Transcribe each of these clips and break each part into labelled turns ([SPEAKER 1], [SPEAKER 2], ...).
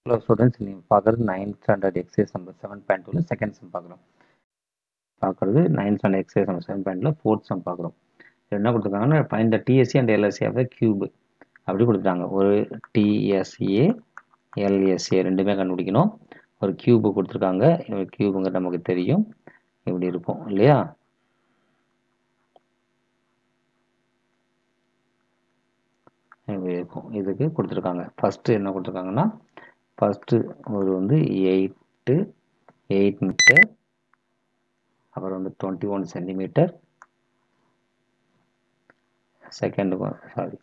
[SPEAKER 1] hello students நீங்கள் பார்க்குறது ninth standard exercise number seven point டூவில் செகண்ட் சம் பார்க்குறோம் பார்க்குறது ninth standard exercise number seven பாயிண்டில் ஃபோர்த் சம் பார்க்குறோம் என்ன கொடுத்துருக்காங்கன்னா find the TSA and LSA of cube அப்படி கொடுத்துட்டாங்க ஒரு டிஎஸ்ஏ எல்எஸ்ஏ ரெண்டுமே கண்டுபிடிக்கணும் ஒரு கியூபு கொடுத்துருக்காங்க கியூபுங்க நமக்கு தெரியும் இப்படி இருக்கும் இல்லையா இப்படி இருக்கும் இதுக்கு கொடுத்துருக்காங்க ஃபஸ்ட்டு என்ன கொடுத்துருக்காங்கன்னா ஃபஸ்ட்டு ஒரு வந்து எயிட்டு எயிட் மீட்டர் அப்புறம் வந்து டுவெண்ட்டி ஒன் சென்டிமீட்டர் செகண்டுக்கு sorry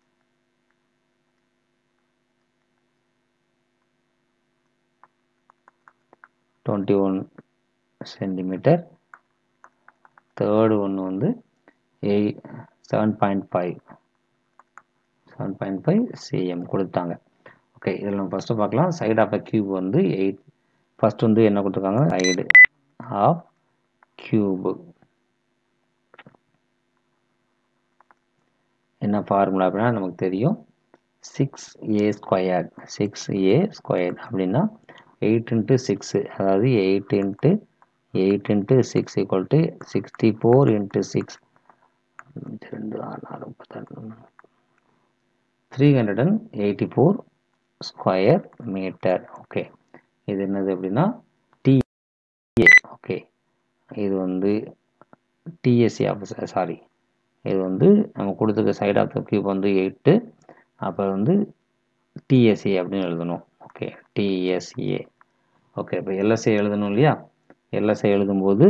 [SPEAKER 1] twenty one centimetre third ஒன்று வந்து eight seven point five seven point five CM கொடுத்தாங்க ஓகே இதில் நம்ம ஃபஸ்ட்டு பார்க்கலாம் சைடு ஆஃப் அ கியூப் வந்து எயிட் ஃபஸ்ட் வந்து என்ன கொடுத்துருக்காங்க சைடு ஆஃப் கியூபு என்ன ஃபார்முலா அப்படின்னா நமக்கு தெரியும் six A square six A square அப்படின்னா எயிட் இன்ட்டு சிக்ஸு அதாவது eight into eight into six equal to sixty four into six ரெண்டு ஆறு நாலு முப்பத்தாறு three hundred and eighty four square metre okay இது என்னது அப்படின்னா டிஏ ஓகே இது வந்து டிஎஸ்சி ஆஃபீஸர் சாரி இது வந்து நம்ம கொடுத்துருக்க சைட் ஆஃப் த கியூப் வந்து எயிட்டு அப்புறம் வந்து டிஎஸ்ஏ அப்படின்னு எழுதணும் ஓகே டிஎஸ்ஏ ஓகே இப்போ எல்எஸ்ஏ எழுதணும் இல்லையா எல்எஸ்ஏ எழுதும்போது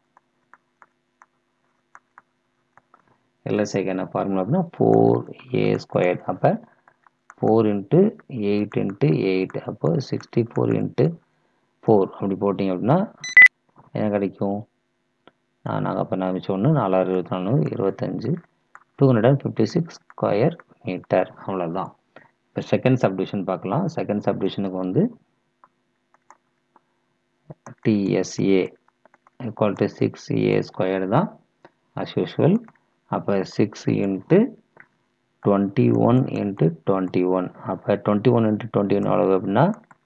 [SPEAKER 1] எல்எஸ்ஏக்கு என்ன ஃபார்முலா அப்படின்னா ஃபோர் ஏ ஸ்கொயர் அப்போ four into eight into eight அப்போ சிக்ஸ்டி ஃபோர் இன்ட்டு ஃபோர் அப்படி போட்டிங்க அப்படின்னா என்ன கிடைக்கும் நான் நாங்கள் அப்போ நான் மிச்சம் ஒன்று நாலாயிரம் இருபத்தி நாலு இருபத்தஞ்சு two hundred and fifty six square metre அவ்வளோதான் இப்போ செகண்ட் சப்டிவிஷன் பார்க்கலாம் செகண்ட் சப்டிவிஷனுக்கு வந்து TSA equal to six A square தான் அஸ் யூஷுவல் அப்போ six into twenty one into twenty one அப்போ twenty one into twenty one எவ்வளோ அப்படின்னா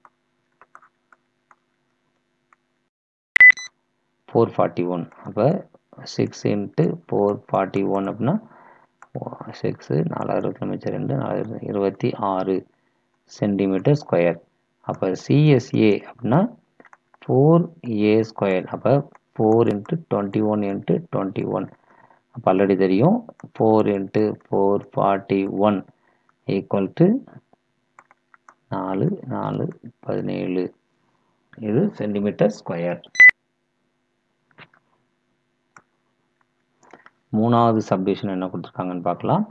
[SPEAKER 1] ஃபோர் ஃபார்ட்டி ஒன் அப்போ six into four forty one அப்படின்னா சிக்ஸு நாலாயிரத்தி மிச்சம் ரெண்டு நாலாயிரத்தி இருபத்தி ஆறு சென்டிமீட்டர் ஸ்கொயர் அப்போ சிஎஸ்ஏ அப்படின்னா ஃபோர் ஏ ஸ்கொயர் அப்போ four into twenty one into twenty one அப்போ ஆல்ரெடி தெரியும் four into four forty one equal to நாலு நாலு பதினேழு இது சென்டிமீட்டர் ஸ்கொயர் மூணாவது சப்டிவிஷன் என்ன கொடுத்துருக்காங்கன்னு பார்க்கலாம்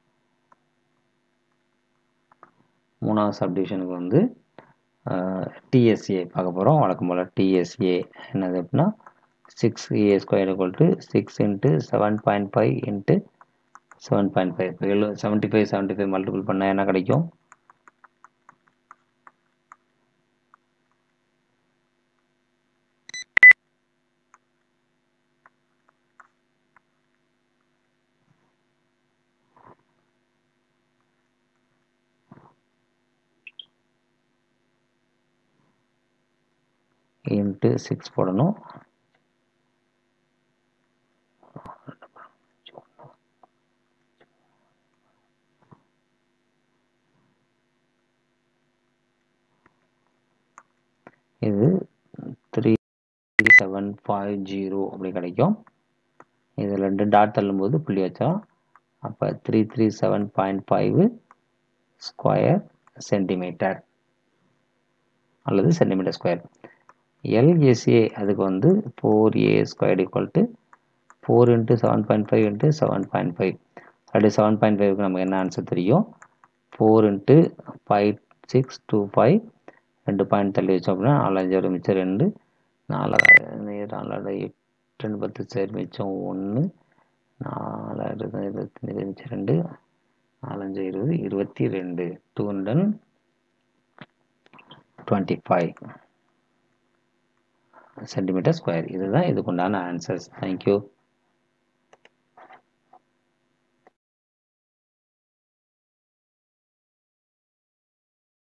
[SPEAKER 1] மூணாவது சப்டிவிஷனுக்கு வந்து டிஎஸ்ஏ பார்க்க போகிறோம் வழக்கம் போல் டிஎஸ்ஏ என்னது அப்படின்னா six A square equal to six into seven point five into seven point five இப்போ எழு seventy five seventy five multiple பண்ணால் என்ன கிடைக்கும் இன்ட்டு சிக்ஸ் போடணும் இது த்ரீ செவன் ஃபைவ் ஜீரோ அப்படி கிடைக்கும் இது ரெண்டு டாட் தள்ளும்போது புள்ளி வச்சோம் அப்போ three three seven point five square centimetre அல்லது சென்டிமீட்டர் ஸ்கொயர் எல்எஸ்ஏ அதுக்கு வந்து four A square equal to four into seven point five into seven point five அப்படி செவன் பாயிண்ட் ஃபைவ்க்கு நமக்கு என்ன ஆன்சர் தெரியும் four into five six two five ரெண்டு point தள்ளி வச்சோம் அப்படின்னா நாலஞ்சு ஒரு மிச்சம் ரெண்டு நாலாயிரம் நாலாயிரம் எட்டு ரெண்டு பத்து சரி மிச்சம் ஒன்று நாலாயிரம் இருபத்தஞ்சி மிச்சம் ரெண்டு நாலஞ்சு இருபது இருபத்தி ரெண்டு two hundred twenty five centimetre square இதுதான் இதுக்குண்டான ஆன்சர்ஸ் தேங்க்யூ